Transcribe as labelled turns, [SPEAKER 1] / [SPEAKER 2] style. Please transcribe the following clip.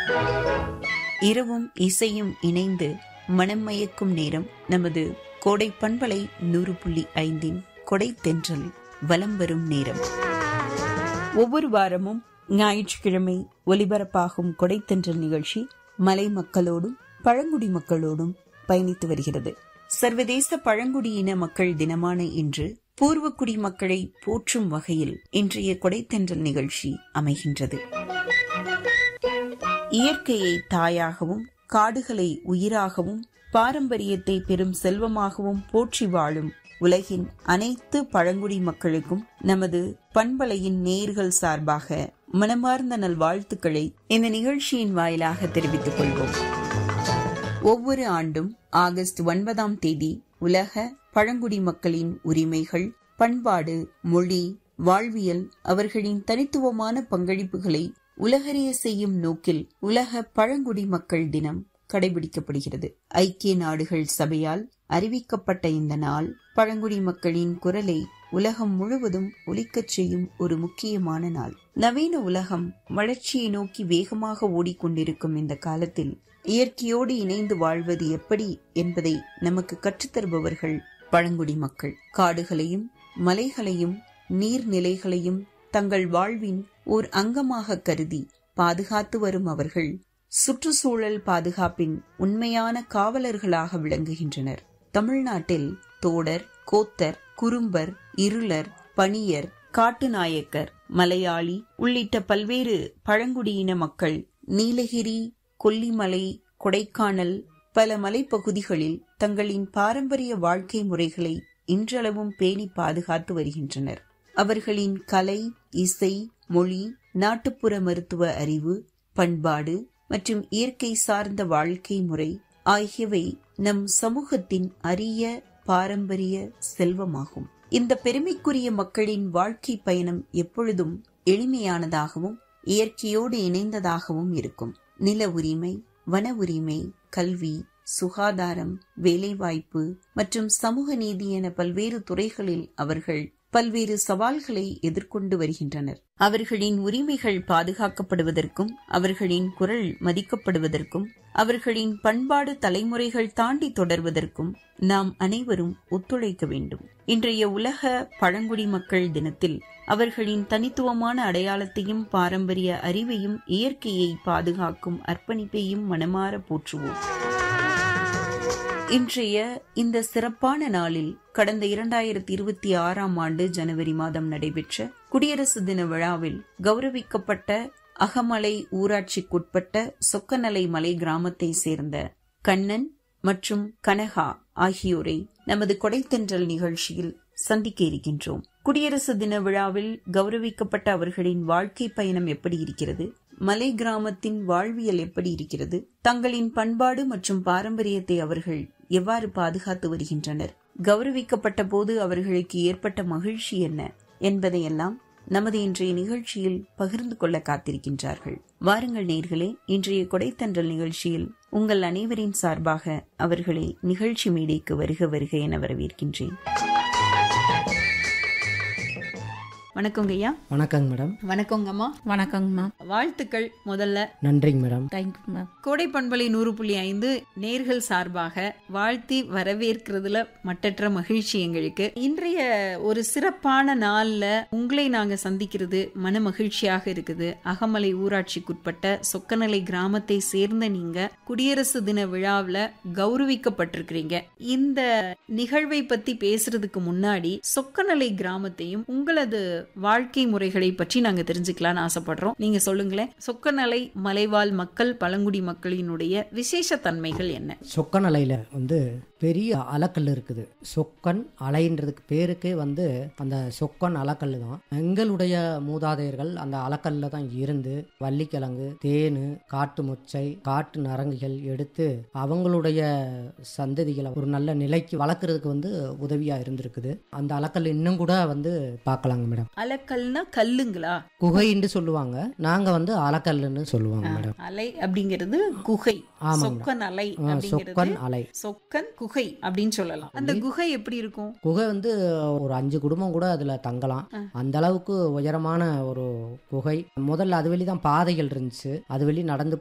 [SPEAKER 1] இரவும் இசையும் இணைந்து மனம் மயக்கும் நேரம் நமது கோடை பண்பலை நூறு புள்ளி ஐந்தின் கொடை தென்றல் வலம் வரும் நேரம் ஒவ்வொரு வாரமும் ஞாயிற்றுக்கிழமை ஒலிபரப்பாகும் கொடைத்தென்றல் நிகழ்ச்சி மலை மக்களோடும் பழங்குடி மக்களோடும் பயணித்து வருகிறது சர்வதேச பழங்குடியின மக்கள் தினமான இன்று பூர்வக்குடி மக்களை போற்றும் வகையில் இன்றைய கொடைத்தென்றல் நிகழ்ச்சி அமைகின்றது இயற்கையை தாயாகவும் காடுகளை உயிராகவும் பாரம்பரியத்தை பெரும் செல்வமாகவும் போற்றி வாழும் உலகின் அனைத்து பழங்குடி மக்களுக்கும் நமது பண்பலையின் நேர்கள் சார்பாக மனமார்ந்த நல்வாழ்த்துக்களை இந்த நிகழ்ச்சியின் வாயிலாக தெரிவித்துக் கொள்வோம் ஒவ்வொரு ஆண்டும் ஆகஸ்ட் ஒன்பதாம் தேதி உலக பழங்குடி மக்களின் உரிமைகள் பண்பாடு மொழி வாழ்வியல் அவர்களின் தனித்துவமான பங்களிப்புகளை உலகறிய செய்யும் நோக்கில் உலக பழங்குடி மக்கள் தினம் கடைபிடிக்கப்படுகிறது ஐக்கிய நாடுகள் சபையால் அறிவிக்கப்பட்ட இந்த நாள் பழங்குடி மக்களின் குரலை உலகம் முழுவதும் ஒலிக்கச் செய்யும் ஒரு முக்கியமான நாள் நவீன உலகம் வளர்ச்சியை நோக்கி வேகமாக ஓடிக்கொண்டிருக்கும் இந்த காலத்தில் இயற்கையோடு இணைந்து வாழ்வது எப்படி என்பதை நமக்கு கற்றுத்தருபவர்கள் பழங்குடி மக்கள் காடுகளையும் மலைகளையும் நீர்நிலைகளையும் தங்கள் வாழ்வின் ஓர் அங்கமாக கருதி பாதுகாத்து வரும் அவர்கள் சுற்றுச்சூழல் பாதுகாப்பின் உண்மையான காவலர்களாக விளங்குகின்றனர் தமிழ்நாட்டில் தோடர் கோத்தர் குறும்பர் இருளர் பணியர் காட்டுநாயக்கர் மலையாளி உள்ளிட்ட பல்வேறு பழங்குடியின மக்கள் நீலகிரி கொல்லிமலை கொடைக்கானல் பல மலைப்பகுதிகளில் தங்களின் பாரம்பரிய வாழ்க்கை முறைகளை இன்றளவும் பேணி பாதுகாத்து வருகின்றனர் அவர்களின் கலை இசை மொழி நாட்டுப்புற மருத்துவ அறிவு பண்பாடு மற்றும் இயற்கை சார்ந்த வாழ்க்கை முறை ஆகியவை நம் சமூகத்தின் அரிய பாரம்பரிய செல்வமாகும் இந்த பெருமைக்குரிய மக்களின் வாழ்க்கை பயணம் எப்பொழுதும் எளிமையானதாகவும் இயற்கையோடு இணைந்ததாகவும் இருக்கும் நில உரிமை வன உரிமை கல்வி சுகாதாரம் வேலைவாய்ப்பு மற்றும் சமூக நீதி என பல்வேறு துறைகளில் அவர்கள் பல்வேறு சவால்களை எதிர்கொண்டு வருகின்றனர் அவர்களின் உரிமைகள் பாதுகாக்கப்படுவதற்கும் அவர்களின் குரல் மதிக்கப்படுவதற்கும் அவர்களின் பண்பாடு தலைமுறைகள் தாண்டி தொடர்வதற்கும் நாம் அனைவரும் ஒத்துழைக்க வேண்டும் இன்றைய உலக பழங்குடி மக்கள் தினத்தில் அவர்களின் தனித்துவமான அடையாளத்தையும் பாரம்பரிய அறிவையும் இயற்கையை பாதுகாக்கும் அர்ப்பணிப்பையும் மனமாற போற்றுவோம் இன்றைய இந்த சிறப்பான நாளில் கடந்த இரண்டாயிரத்தி இருபத்தி ஆறாம் ஆண்டு ஜனவரி மாதம் நடைபெற்ற குடியரசு தின விழாவில் கௌரவிக்கப்பட்ட அகமலை ஊராட்சிக்குட்பட்ட சொக்கநலை மலை கிராமத்தை சேர்ந்த கண்ணன் மற்றும் கனகா ஆகியோரை நமது கொடைத்தென்றல் நிகழ்ச்சியில் சந்திக்க இருக்கின்றோம் குடியரசு தின விழாவில் கௌரவிக்கப்பட்ட அவர்களின் வாழ்க்கை பயணம் எப்படி இருக்கிறது மலை கிராமத்தின் வாழ்வியல் எப்படி இருக்கிறது தங்களின் பண்பாடு மற்றும் பாரம்பரியத்தை அவர்கள் எவ்வாறு பாதுகாத்து வருகின்றனர் கௌரவிக்கப்பட்ட போது அவர்களுக்கு ஏற்பட்ட மகிழ்ச்சி என்ன என்பதையெல்லாம் நமது இன்றைய நிகழ்ச்சியில் பகிர்ந்து கொள்ள காத்திருக்கின்றார்கள் வாருங்கள் நேர்களே இன்றைய கொடைத்தன்றல் நிகழ்ச்சியில் உங்கள் அனைவரின் சார்பாக அவர்களை நிகழ்ச்சி மேடைக்கு வருக வருக என வரவேற்கின்றேன் வணக்கங்க ஐயா
[SPEAKER 2] வணக்கங்க மேடம்
[SPEAKER 1] வணக்கங்கம்மா
[SPEAKER 3] வணக்கங்கம்மா
[SPEAKER 1] வாழ்த்துக்கள் முதல்ல
[SPEAKER 2] நன்றிங்க மேடம்
[SPEAKER 3] தேங்க்யூ மேம்
[SPEAKER 1] கோடை பண்பலை நூறு புள்ளி ஐந்து நேர்கள் சார்பாக வாழ்த்தி வரவேற்கிறதுல மட்டற்ற மகிழ்ச்சி எங்களுக்கு இன்றைய ஒரு சிறப்பான நாள்ல உங்களை நாங்க சந்திக்கிறது மன மகிழ்ச்சியாக இருக்குது அகமலை ஊராட்சிக்குட்பட்ட சொக்கநலை கிராமத்தை சேர்ந்த நீங்க குடியரசு தின விழாவில் கௌரவிக்கப்பட்டிருக்கிறீங்க இந்த நிகழ்வை பத்தி பேசுறதுக்கு முன்னாடி சொக்கநலை கிராமத்தையும் உங்களது வாழ்க்கை முறைகளை பற்றி நாங்க தெரிஞ்சுக்கலாம்னு ஆசைப்படுறோம் நீங்க சொல்லுங்களேன் சொக்கநலை மலைவாழ் மக்கள் பழங்குடி மக்களினுடைய விசேஷ தன்மைகள் என்ன
[SPEAKER 2] சொக்கநலையில் வந்து பெரிய அலக்கல் இருக்குது சொக்கன் அலைன்றதுக்கு பேருக்கே வந்து அந்த சொக்கன் அலக்கல் தான் எங்களுடைய மூதாதையர்கள் அந்த அலக்கல்ல தான் இருந்து வள்ளிக்கிழங்கு தேனு காட்டு மொச்சை காட்டு நரங்குகள் எடுத்து அவங்களுடைய சந்ததிகளை ஒரு நல்ல நிலைக்கு வளர்க்குறதுக்கு வந்து உதவியா இருந்திருக்குது அந்த அலக்கல் இன்னும் கூட வந்து பார்க்கலாங்க மேடம்
[SPEAKER 1] அலக்கல்னா கல்லுங்களா
[SPEAKER 2] குகைன்னு சொல்லுவாங்க நாங்க வந்து அலக்கல்லுன்னு சொல்லுவாங்க மேடம்
[SPEAKER 1] அலை அப்படிங்கிறது குகை
[SPEAKER 2] ஆமாங்க.
[SPEAKER 1] சொக்கன் அலை
[SPEAKER 2] ஆ,
[SPEAKER 1] அப்படிங்கிறது
[SPEAKER 2] சொக்கன் அலை
[SPEAKER 1] சொக்கன் குகை அப்படின்னு சொல்லலாம் அந்த குகை எப்படி இருக்கும்
[SPEAKER 2] குகை வந்து ஒரு அஞ்சு குடும்பம் கூட அதுல தங்கலாம் அந்த அளவுக்கு உயரமான ஒரு குகை முதல்ல அது வெளி தான் பாதைகள் இருந்துச்சு அது வெளி நடந்து